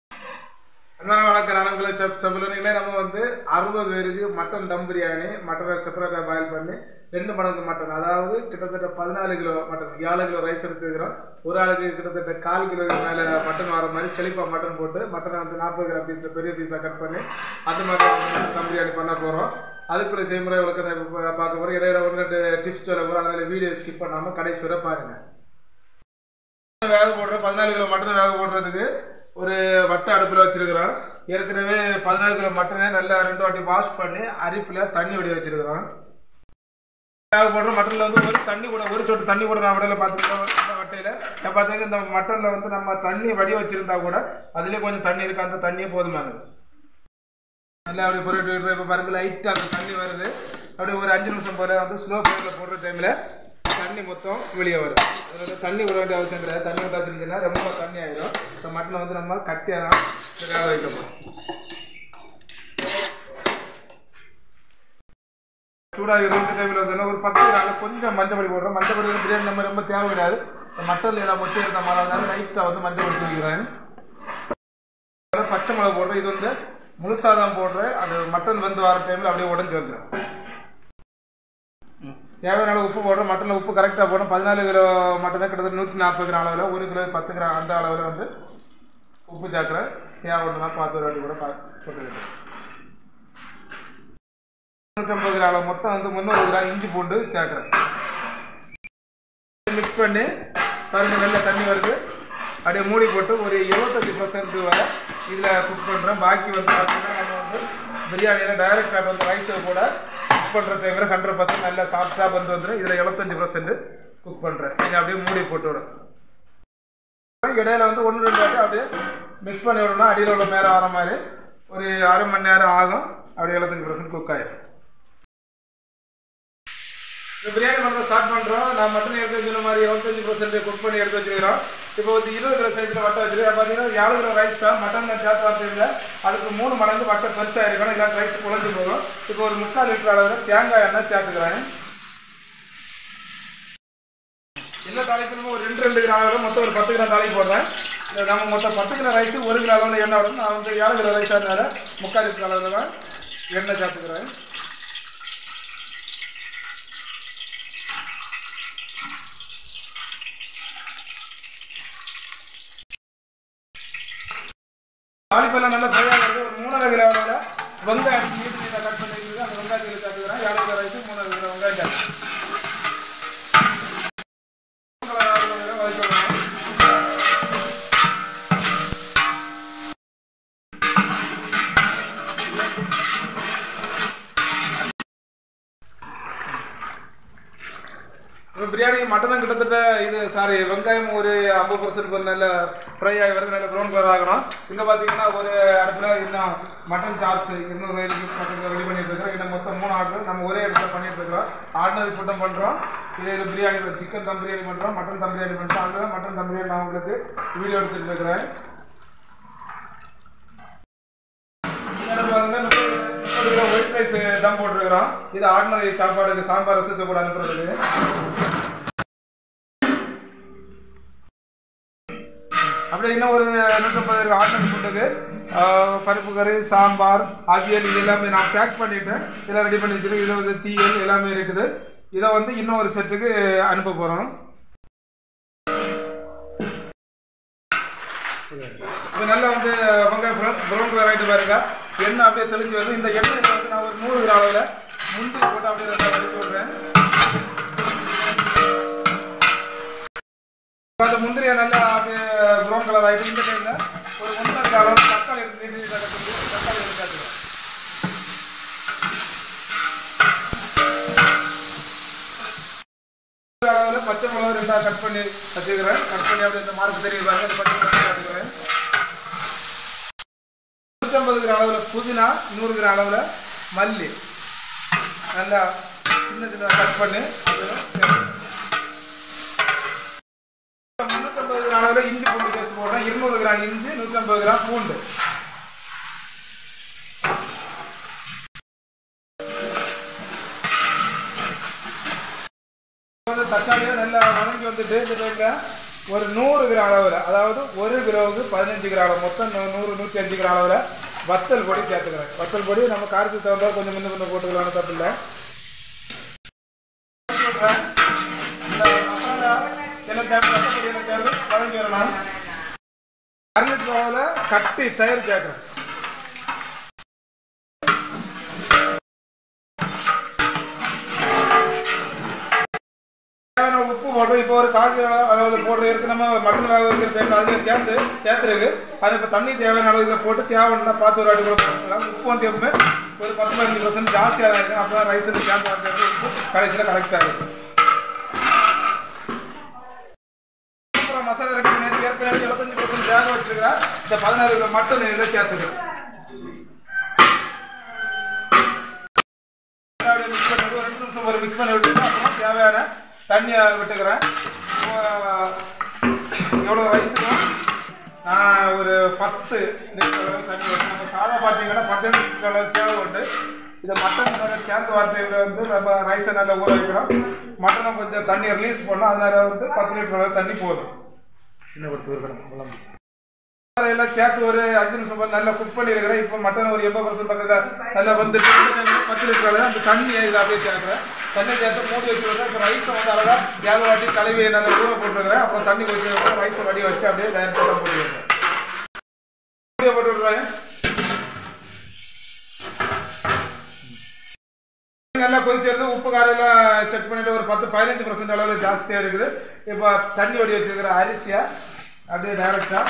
அண்ணா வணக்கம் நானுங்களை செப் செவ்வலனிலே நம்ம வந்து அறுபது பேருக்கு மட்டன் தம் பிரியாணி மட்டனை செப்பரேட்டாக பாயில் பண்ணி ரெண்டு மடங்கு மட்டன் அதாவது கிட்டத்தட்ட பதினாலு கிலோ மட்டன் ஏழு கிலோ ரைஸ் எடுத்துக்கிறோம் ஒரு ஆளுக்கு கிட்டத்தட்ட கால் கிலோ மேலே மட்டன் வர மாதிரி செழிப்பாக மட்டன் போட்டு மட்டனை வந்து நாற்பது கிராம் பீஸில் பெரிய பீஸாக கட் பண்ணி அந்த மாதிரி வந்து தம் பிரியாணி பண்ண போகிறோம் அதுக்குள்ள செய்முறை விளக்கத்தை இப்ப பார்க்க போகிறோம் இடையில ஒரு ரெண்டு டிப்ஸ் சொல்ல போகிறோம் அதனால வீடியோ ஸ்கிப் பண்ணாமல் கடைசி வரை பாருங்கள் வேக போடுற பதினாலு கிலோ மட்டன் வேக போடுறதுக்கு ஒரு வட்டை அடுப்பில் வச்சிருக்கிறோம் ஏற்கனவே பதினாலு கிலோ மட்டனை நல்லா ரெண்டு வாட்டி வாஷ் பண்ணி அரிப்பில் தண்ணி வடி வச்சிருக்கிறோம் வேக போடுற மட்டனில் வந்து ஒரு தண்ணி கூட ஒரு சொட்டு தண்ணி கூட நான் விடல பார்த்துருக்கோம் இந்த வட்டையில் நான் பார்த்தீங்கன்னா இந்த மட்டனில் வந்து நம்ம தண்ணி வடி வச்சிருந்தா கூட அதுலேயே கொஞ்சம் தண்ணி இருக்கு அந்த தண்ணியே போதுமானது நல்லா அப்படி பொருட்டு இப்போ பாருங்க லைட்டாக அந்த தண்ணி வருது அப்படியே ஒரு அஞ்சு நிமிஷம் போல வந்து ஸ்லோ ஃப்ளேமில் போடுற டைமில் தண்ணி மொத்தம் வெளியே வரும் அதனால தண்ணி விட வேண்டிய அவசியம் கிடையாது தண்ணி விட்டா தெரிஞ்சுன்னா ரொம்ப தண்ணி ஆயிடும் இந்த மட்டனை வந்து நம்ம கட்டியாக தான் வேக வைக்க போகிறோம் சூடாக இருந்த டைமில் வந்து ஒரு பத்து நாள் கொஞ்சம் மஞ்சள் பொடி போடுறோம் மஞ்சள் பொடி வந்து பிரியாணி நம்ம ரொம்ப தேவை கிடையாது இந்த மட்டனில் ஏதாவது மொச்சை இருந்த மாதிரி இருந்தாலும் லைட்டாக வந்து மஞ்சள் பொடி தூக்கிறேன் பச்சை மிளகா போடுறேன் இது வந்து முழுசாக தான் போடுறேன் அது மட்டன் வந்து வர டைமில் அப்படியே உடஞ்சி வந்துடும் தேவையான அளவு உப்பு போடுறோம் மட்டனில் உப்பு கரெக்டாக போடுறோம் பதினாலு கிலோ மட்டன் கிட்டத்தட்ட நூற்றி நாற்பது கிராம் அளவில் ஒரு கிலோ பத்து கிராம் அந்த அளவில் வந்து உப்பு சேர்க்குறேன் தேவைன்னா பார்த்து ஒரு வாட்டி கூட பார்த்து போட்டுக்கிட்டேன் நூற்றம்பது கிராம் அளவு மொத்தம் வந்து முந்நூறு கிராம் இஞ்சி பூண்டு சேர்க்குறேன் மிக்ஸ் பண்ணி பாருங்க நல்ல தண்ணி வருது அப்படியே மூடி போட்டு ஒரு எழுபத்தஞ்சி பர்சன்ட் வரை இதில் குக் பண்ணுறேன் பாக்கி வந்து பார்த்தீங்கன்னா நம்ம வந்து பிரியாணியில் டைரக்டாக வந்து ரைஸில் கூட குக் பண்ணுற டைமில் ஹண்ட்ரட் பர்சன்ட் நல்லா சாஃப்டாக வந்து வந்துடும் இதில் எழுபத்தஞ்சி பர்சன்ட் குக் பண்ணுறேன் நீங்கள் அப்படியே மூடி போட்டு விடும் இடையில வந்து ஒன்று ரெண்டு வாட்டி அப்படியே மிக்ஸ் பண்ணி விடணும் அடியில் உள்ள மேலே வர மாதிரி ஒரு அரை மணி நேரம் ஆகும் அப்படியே எழுபத்தஞ்சி பர்சன்ட் குக் ஆயிடும் இந்த பிரியாணி பண்ணுறோம் ஸ்டார்ட் பண்ணுறோம் நான் மட்டன் எடுத்து வச்சுருந்த மாதிரி இருபத்தஞ்சி பர்சன்ட் குக் பண்ணி எடுத்து வச்சுக்கிறோம் இப்போ வந்து இருபது கிலோ சைஸில் வட்டை வச்சுருக்கேன் பார்த்தீங்கன்னா ஏழு கிலோ ரைஸ் தான் மட்டன் சேர்த்து வரதில்லை அதுக்கு மூணு மடங்கு வட்டை பெருசாக இருக்கணும் இல்லை ரைஸ் குழஞ்சி போகும் இப்போ ஒரு முக்கால் லிட்டர் அளவில் தேங்காய் எண்ணெய் சேர்த்துக்கிறேன் எல்லா தாளிப்புமே ஒரு ரெண்டு ரெண்டு கிராம் அளவில் மொத்தம் ஒரு பத்து கிராம் தாளி போடுறேன் இந்த நம்ம மொத்தம் பத்து கிலோ ரைஸ் ஒரு கிலோ அளவில் எண்ணெய் வரும் நான் வந்து ஏழு கிலோ ரைஸ் அதனால முக்கால் லிட்டர் அளவில் தான் எண்ணெய் சேர்த்துக்கிறேன் தாளிப்பெல்லாம் நல்லா ஃப்ரை ஆகிறது ஒரு மூணரை கிலோ அளவில் வெங்காயம் நீட் நீட்டாக கட் பண்ணிட்டு அந்த வெங்காயத்தில் சேர்த்துக்கிறேன் ஏழு கிலோ ரைஸ் மூணரை கிலோ வெங்காயம் சேர்த்து இப்போ பிரியாணி மட்டன் கிட்டத்தட்ட இது சாரி வெங்காயம் ஒரு ஐம்பது பர்சன்ட் ஒரு நல்ல ஃப்ரை ஆகி வருது நல்ல ப்ரௌன் கலர் ஆகணும் இங்கே பார்த்தீங்கன்னா ஒரு இடத்துல இன்னும் மட்டன் சாப்ஸ் இன்னொரு மட்டன் ரெடி பண்ணிட்டு இருக்கிறோம் இன்னும் மொத்தம் மூணு ஆர்டர் நம்ம ஒரே இடத்துல பண்ணிட்டு இருக்கிறோம் ஆர்டினரி ஃபுட்டும் பண்ணுறோம் இது இது பிரியாணி சிக்கன் தம் பிரியாணி பண்ணுறோம் மட்டன் தம் பிரியாணி பண்ணுறோம் அதுதான் மட்டன் தம் பிரியாணி நான் உங்களுக்கு வீடியோ எடுத்துட்டு இருக்கிறேன் ஒயிட் ரைஸ் தம் போட்டிருக்கிறோம் இது ஆர்டினரி சாப்பாடுக்கு சாம்பார் ரசத்தை கூட அனுப்புறதுக்கு அப்படியே இன்னும் ஒரு நூற்றம்பது ஆர்டினரி ஃபுட்டுக்கு பருப்பு கறி சாம்பார் அவியல் இது எல்லாமே நான் பேக் பண்ணிட்டேன் இதெல்லாம் ரெடி பண்ணி வச்சுருக்கேன் இதில் வந்து தீயல் எல்லாமே இருக்குது இதை வந்து இன்னும் ஒரு செட்டுக்கு அனுப்ப போகிறோம் இப்போ நல்லா வந்து வெங்காயம் ப்ரௌன் ப்ரௌன் கலர் ஆகிட்டு பாருங்க எண்ணெய் அப்படியே தெளிஞ்சு வருது இந்த எண்ணெயில் வந்து நான் ஒரு நூறு கிராம் அளவில் முந்திரி போட்டு அப்படியே நல்லா வதக்கி விடுறேன் அந்த முந்திரியை நல்லா அப்படியே ப்ரௌன் கலர் ஆகிட்டு இந்த டைமில் ஒரு ஒன்றரை அளவு தக்காளி எடுத்து நீட்டி நீட்டாக கட் பண்ணி தக்காளி எடுத்து காட்டுறேன் அளவில் பச்சை மிளகா ரெண்டாக கட் பண்ணி வச்சுக்கிறேன் கட் பண்ணி அப்படியே இந்த மார்க் தெரியுது பாருங்க இந்த பச்சை மிளகா காட்டுக்கிறேன் நூற்றம்பது கிராம் அளவில் புதினா நூறு கிராம் அளவில் மல்லி நல்லா சின்ன சின்ன கட் பண்ணி முந்நூற்றம்பது கிராம் அளவில் இஞ்சி பூண்டு பேஸ்ட் போடுறேன் இருநூறு கிராம் இஞ்சி நூற்றம்பது கிராம் பூண்டு வந்து தக்காளியை நல்லா வதங்கி வந்துட்டு இந்த டைமில் ஒரு நூறு கிராம் அளவில் அதாவது ஒரு கிலோவுக்கு பதினஞ்சு கிராம் அளவு மொத்தம் நூ- நூறு நூற்றி அஞ்சு கிராம் அளவில் வத்தல் பொடி சேர்த்துக்கிறேன் வத்தல் பொடி நம்ம காரத்துக்கு தகுந்தா கொஞ்சம் முன்ன முன்ன போட்டுக்கலாம் தப்பு இல்லை இந்த மசாலா என்ன தேவை வத்தல் பொடி என்ன தேவை வதங்கி வரணும் அரை லிட்டர் அளவில் கட்டி தயிர் சேர்க்குறேன் தேவையான உப்பு போடுறோம் இப்போ ஒரு கால் கிலோ அளவில் போடுற இருக்கு நம்ம மட்டன் வேக வைக்கிற டைமில் அதில் சேர்ந்து சேர்த்துருக்கு அது இப்போ தண்ணி தேவையான அளவு இதில் போட்டு தேவைன்னா பார்த்து ஒரு வாட்டி கூட போட்டுக்கலாம் உப்பு வந்து எப்பவுமே ஒரு பத்து பதினஞ்சு பர்சன்ட் ஜாஸ்தியாக தான் இருக்கும் அப்போ தான் ரைஸ் சேர்ந்து வந்தது உப்பு கடைசியில் கரெக்டாக இருக்கும் அப்புறம் மசாலா ரெடி பண்ணி ஏற்கனவே எழுபத்தஞ்சு பர்சன்ட் வேக வச்சிருக்கிறேன் இந்த பதினாறு கிலோ மட்டன் இதில் சேர்த்துக்கிறேன் அப்படியே mix பண்ணி விட்டு, ஒரு ரெண்டு நிமிஷம் ஒரு மிக்ஸ் பண்ணி விட்டுட்டு அப்புறம் தேவையான தண்ணியை விட்டுக்கிறேன் எவ்வளோ ரைஸுக்கும் நான் ஒரு பத்து லிட்டர் அளவு தண்ணி வச்சு நம்ம சாதா பார்த்தீங்கன்னா பத்து லிட்டர் அளவு தேவை உண்டு இதை மட்டன் மேலே சேர்ந்து வார்த்தையில் வந்து நம்ம ரைஸை நல்லா ஊற வைக்கணும் மட்டனை கொஞ்சம் தண்ணி ரிலீஸ் பண்ணோம் அதனால வந்து பத்து லிட்டர் அளவு தண்ணி போதும் சின்ன ஒரு தூரம் எல்லாம் சேர்த்து ஒரு அஞ்சு நிமிஷம் போது நல்லா குக் பண்ணியிருக்கிறேன் இப்போ மட்டன் ஒரு எண்பது பர்சன்ட் பக்கத்தில் நல்லா வந்துட்டு இந்த time ல பத்து லிட்டர் அளவு அந்த தண்ணியை இதில் அப்படியே சேர்க்குறேன் தண்ணி சேர்த்து மூடி வச்சுருக்கேன் இப்போ ரைஸை வந்து அழகாக ஏழு வாட்டி கழுவி நல்லா ஊற போட்டுருக்கிறேன் அப்புறம் தண்ணி வச்சு ரைஸை வடி வச்சு அப்படியே டைரக்டாக போட்டு வைக்கிறேன் மூடியை போட்டு விட்றேன் நல்லா கொதிச்சிருது உப்பு காரெல்லாம் செக் பண்ணிட்டு ஒரு பத்து பதினஞ்சு பர்சன்ட் அளவில் ஜாஸ்தியாக இருக்குது இப்போ தண்ணி வடி வச்சிருக்கிற அரிசியை அப்படியே டைரக்டாக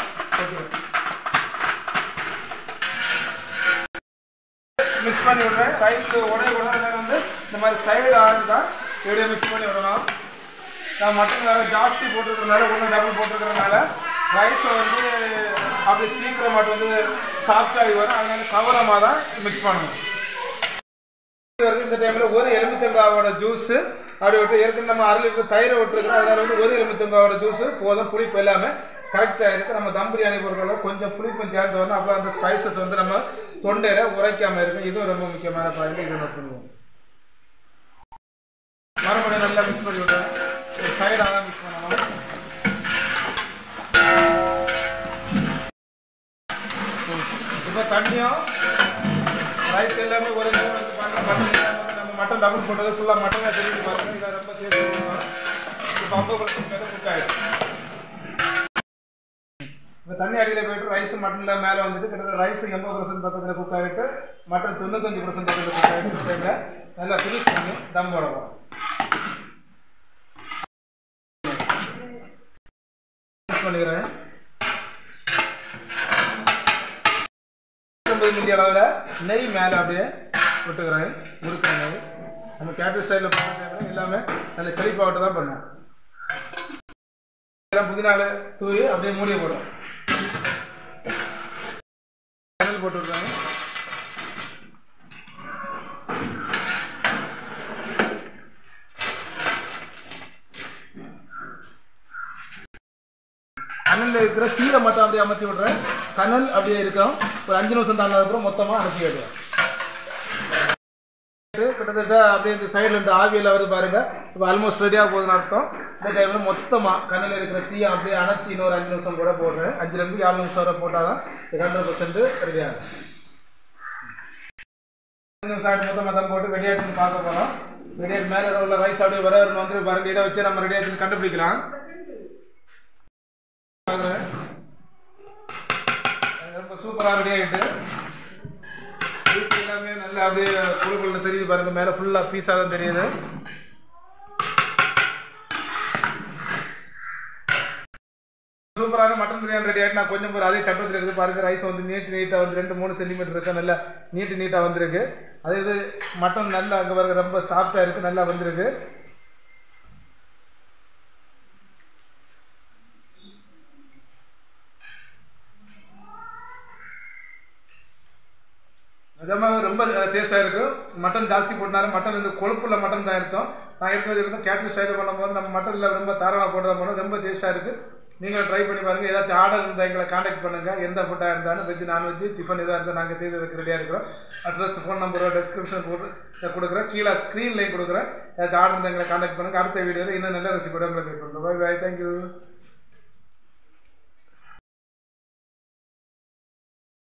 மிக்ஸ் பண்ணி விடுறேன் ரைஸ்க்கு உடைய கூட நேரம் வந்து இந்த மாதிரி சைடு ஆறு தான் இப்படியே மிக்ஸ் பண்ணி விடணும் நான் மட்டன் வேறு ஜாஸ்தி போட்டுருக்கனால ஒன்று டபுள் போட்டுருக்கறனால ரைஸை வந்து அப்படி சீக்கிரம் மட்டும் வந்து சாஃப்டாகி வரும் அதனால கவரமாக தான் மிக்ஸ் பண்ணணும் வருது இந்த டைமில் ஒரு எலுமிச்சங்காவோட ஜூஸு அப்படி விட்டு ஏற்கனவே நம்ம அரை லிட்டர் தயிரை விட்டுருக்கோம் அதனால வந்து ஒரு எலுமிச்சங்காவோட ஜூஸு போதும் புளிப்பு எல்லாமே கரெக்டாக இருக்குது நம்ம தம் பிரியாணி பொருட்களை கொஞ்சம் புளிப்பும் சேர்ந்து வரணும் அப்போ அந்த ஸ்பைசஸ் வந்து நம்ம தொண்டையில் உரைக்காமல் இருக்கும் இதுவும் ரொம்ப முக்கியமான பாயிண்ட் இதை நோட் பண்ணுவோம் மறுபடியும் நல்லா மிக்ஸ் பண்ணி விடுறேன் சைடாக தான் மிக்ஸ் பண்ணணும் இப்போ தண்ணியும் ரைஸ் எல்லாமே ஒரு மூணு வந்து பாருங்க மட்டன் எல்லாமே வந்து நம்ம மட்டன் டபுள் போட்டது ஃபுல்லாக மட்டனாக தெரிஞ்சு பாருங்க இதை ரொம்ப சேர்த்து இப்போ ஐம்பது பர்சன்ட் மேலே குக் ஆகிடும் இப்போ தண்ணி அடியில் போயிட்டு ரைஸ் மட்டனில் மேலே வந்துட்டு கிட்டத்தட்ட ரைஸ் எண்பது பர்சன்ட் பக்கத்தில் குக் ஆகிட்டு மட்டன் தொண்ணூத்தஞ்சு பர்சன்ட் பக்கத்தில் குக் ஆகிட்டு இந்த டைமில் நல்லா ஃபினிஷ் பண்ணி தம் போடலாம் Finish பண்ணிக்கிறேன் ஐம்பது மில்லி அளவில் நெய் மேலே அப்படியே விட்டுக்கிறேன் முறுக்கிற நெய் நம்ம கேட்டர் ஸ்டைலில் பண்ணுறது எல்லாமே நல்ல செழிப்பாகட்டு தான் பண்ணுவோம் எல்லாம் புதினால தூவி அப்படியே மூடிய போடும் கடல் போட்டு விட்றாங்க கனலில் இருக்கிற தீரை மட்டும் அப்படியே அமர்த்தி விட்றேன் கனல் அப்படியே இருக்கும் ஒரு அஞ்சு நிமிஷம் தாண்டதுக்கு அப்புறம் மொத்தமாக அரைச்சி விடுவேன் கிட்டத்தட்ட அப்படியே இந்த சைடில் இருந்து ஆவியில் வருது பாருங்க இப்போ ஆல்மோஸ்ட் ரெடியாக போகுதுன்னு அர்த்தம் இந்த டைமில் மொத்தமாக கண்ணில் இருக்கிற தீயை அப்படியே அணைச்சி இன்னொரு அஞ்சு நிமிஷம் கூட போடுறேன் அஞ்சுலேருந்து ஏழு நிமிஷம் வரை போட்டால் தான் இது ஹண்ட்ரட் பர்சன்ட் ரெடி ஆகும் அஞ்சு நிமிஷம் ஆகிட்டு மொத்தமாக தான் போட்டு ரெடி ஆகிடுச்சுன்னு பார்க்க போகிறோம் ரெடி ஆகிட்டு மேலே உள்ள ரைஸ் அப்படியே வர வந்து பாருங்க இதை வச்சு நம்ம ரெடி ஆகிடுச்சுன்னு கண்டுபிடிக்கலாம் பார்க்குறேன் ரொம்ப சூப்பராக ரெடி ஆகிட்டு பீஸ் எல்லாமே நல்லா அப்படியே குழுக்குள்ள தெரியுது பாருங்க மேலே ஃபுல்லாக பீஸாக தான் தெரியுது சூப்பரான மட்டன் பிரியாணி ரெடி ஆகிட்டு நான் கொஞ்சம் ஒரு அதே சட்டத்தில் இருக்குது பாருங்க ரைஸ் வந்து நீட்டு நீட்டாக வந்து ரெண்டு மூணு சென்டிமீட்டர் இருக்கு நல்லா நீட்டு நீட்டாக வந்திருக்கு அதே இது மட்டன் நல்லா அங்கே பாருங்க ரொம்ப சாஃப்டாக இருக்குது நல்லா வந்திருக்கு நிஜமாக ரொம்ப டேஸ்ட்டாக இருக்கும் மட்டன் ஜாஸ்தி போட்டனால மட்டன் வந்து கொழுப்புள்ள மட்டன் தான் இருக்கும் நான் இருக்கிறது இருக்கும் கேட்டரிங் ஸ்டைலில் பண்ணும்போது நம்ம மட்டனில் ரொம்ப தாராளமாக போட்டு தான் பண்ணுவோம் ரொம்ப டேஸ்ட்டாக இருக்குது நீங்களும் ட்ரை பண்ணி பாருங்கள் ஏதாச்சும் ஆர்டர் இருந்தால் எங்களை காண்டாக்ட் பண்ணுங்கள் எந்த ஃபுட்டாக இருந்தாலும் வெஜ் நான்வெஜ் டிஃபன் எதாக இருந்தால் நாங்கள் செய்து வைக்க ரெடியாக இருக்கிறோம் அட்ரஸ் ஃபோன் நம்பரோ டிஸ்கிரிப்ஷன் போட்டு கொடுக்குறேன் கீழே ஸ்க்ரீன்லேயும் கொடுக்குறேன் ஏதாச்சும் ஆர்டர் இருந்தால் எங்களை காண்டாக்ட் பண்ணுங்கள் அடுத்த வீடியோவில் இன்னும் நல்ல ரெசிபியோட உங்களை மீட் பண்ணுறோம் பை பை தேங்க்யூ